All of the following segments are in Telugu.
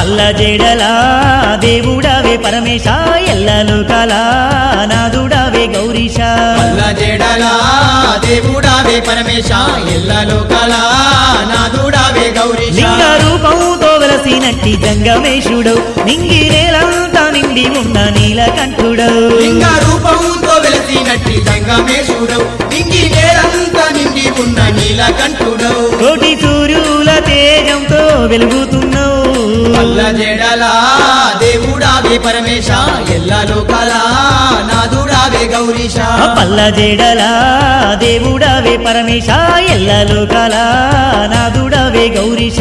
పల్ల జడలా దేవుడవే పరమేశ ఎల్లలు కలా నాదుడవే గౌరీశ పల్ల జడలా దేవుడావే పరమేశ ఎల్లలో కళా నాదుడావే గౌరీశ లింగ రూపంతో వెలసినట్టి జంగమేశుడు నింగి నేలంతా నిండి ఉన్న నీలకంఠుడు లింగ రూపంతో వెలసినట్టి సంగమేశుడు నింగి నేలంతా నిండి ఉన్న నీలకంఠుడు కోటి సూర్యుల తేజంతో వెలుగుతున్నావు పల్ల జడలా దేవుడావే పరమేశ ఎల్లలో కళా నాదుడావే గౌరీశ పల్ల జడలా దేవుడవే పరమేశ ఎల్లలు కలా నాదుడవే గౌరీశ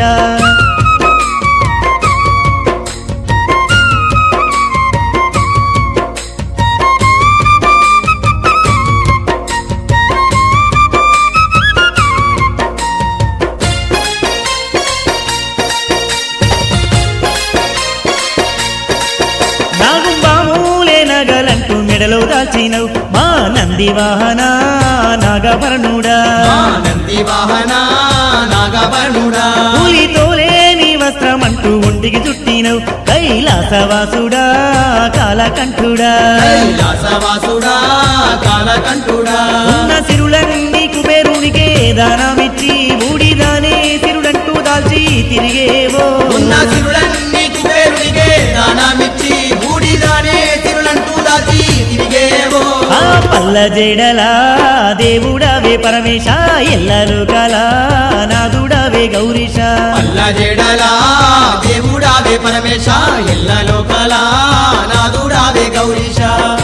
నాగుంబామూలే నగలంటూ మెడలో దాల్చినవు మా నంది వాహన నాగభరణుడా మా నంది వాహన నాగవర్ణుడా కూలితోలే నీ వస్త్రమంటూ ఒంటికి చుట్టినవు కైలాసవాసుడా కాలకంఠుడా కైలాసవాసుడా కాలకంఠుడా ఉన్న సిరులన్నీ కుబేరునికే దానమిచ్చి ఊడిదానే సిరుడంటూ దాల్చి తిరిగేవో ఉన్న సిరులన్నీ కుబేరునికే దానమిచ్చి బూడిదానే సిరులంటూ దాచి తిరిగేవో ఆ పల్ల జడలా దేవుడవే పరమేశ ఎల్లలు కలా నాదుడవే గౌరీశ పల్ల జడలా దేవుడావే పరమేశ ఎల్లలో కళా నాదుడావే గౌరీశ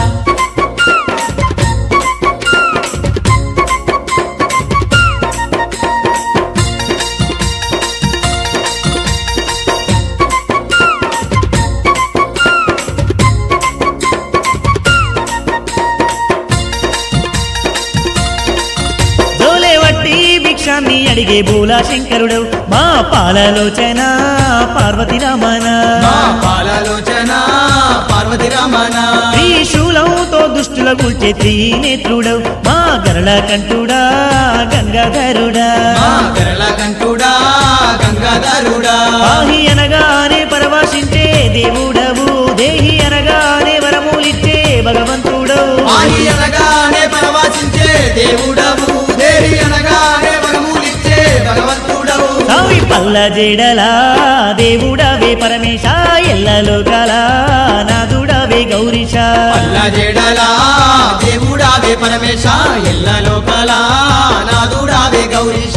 జోలే వట్టి భిక్షాన్ని అడిగే బూలా శంకరుడు మా పాలలోచన పార్వతి రమణ మా పాలలోచన పార్వతి రమణ త్రిశూలంతో దుష్టుల కూల్చే త్రినేత్రుడవు మా గరళ కంఠుడా గంగాధరుడా మా గరళ కంఠుడా గంగాధరుడా పాహి అనగానే పరవశించే దేవుడవు దేహి అనగానే వరములిచ్చే భగవంతుడవు ఆది అనగానే పరవాసించే దేవుడవు దేవి అనగానే వరములిచ్చే భగవంతుడవు సావి పల్ల జడలా దేవుడవే పరమేశ ఎల్లలో కలా నాదుడవే గౌరీశ పల్ల జడలా దేవుడావే పరమేశ ఎల్లలో కళా నాదుడావే గౌరీశ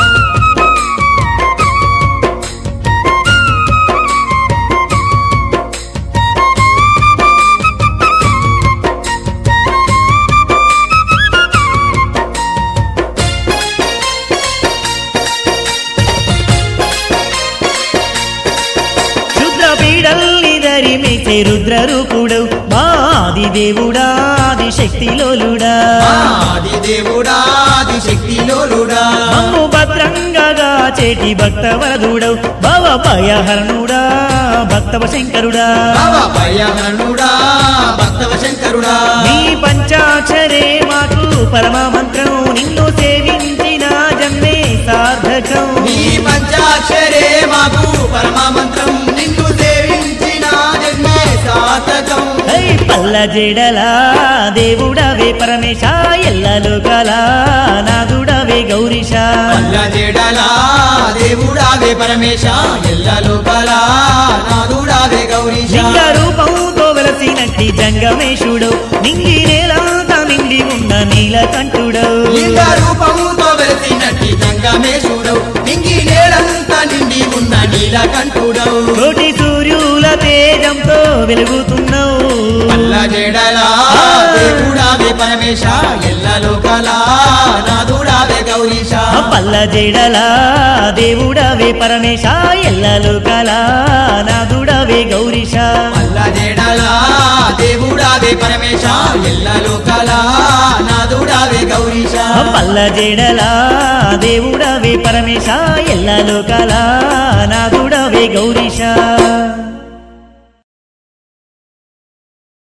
రుద్ర పీడల్ని ధరిమేసే రుద్ర రూపుడవు మా ఆది దేవుడా ఆది శక్తిలోలుడా ఆది దేవుడా ఆది శక్తిలోలుడా మమ్ము భద్రంగా చేటి భక్త వరదుడవు భవ భయహరణుడా భక్తవ శంకరుడా భవ భయహరణుడా భక్తవ శంకరుడా నీ పంచాక్షరే మాకు పరమ మంత్రం నిన్ను సేవించిన జన్మే సార్థకం నీ పంచాక్షరే మాకు పరమ మంత్రం నిన్ను సేవించిన జన్మే సార్థకం హై పల్ల జడలా దేవుడవే పరమేశ ఎల్లలు కలా నాదుడవే గౌరీశ పల్ల జడలా దేవుడావే పరమేశ ఎల్లలో కళా నాదుడావే గౌరీశ లింగ రూపంతో వెలసినట్టి జంగమేశుడు నింగి నేలంతా నిండి ఉన్న నీలకంఠుడు లింగ రూపముతో వెలిసినట్టి జంగమేశుడు నింగి నేలంతా నిండి ఉన్న నీలకంఠుడవు కోటి సూర్యుల తేజంతో వెలుగుతున్నావు పల్ల జడలా దేవుడావే పరమేశ ఎల్లలో కళా నాదుడావే గౌరీశ పల్ల జడలా దేవుడవే పరమేశ ఎల్లలు కలా నాదుడవే గౌరీశ పల్ల జడలా దేవుడావే పరమేశ ఎల్లలో కళా నాదుడావే గౌరీశ పల్ల జడలా దేవుడవే పరమేశ ఎల్లలు కలా నాదుడవే గౌరీశ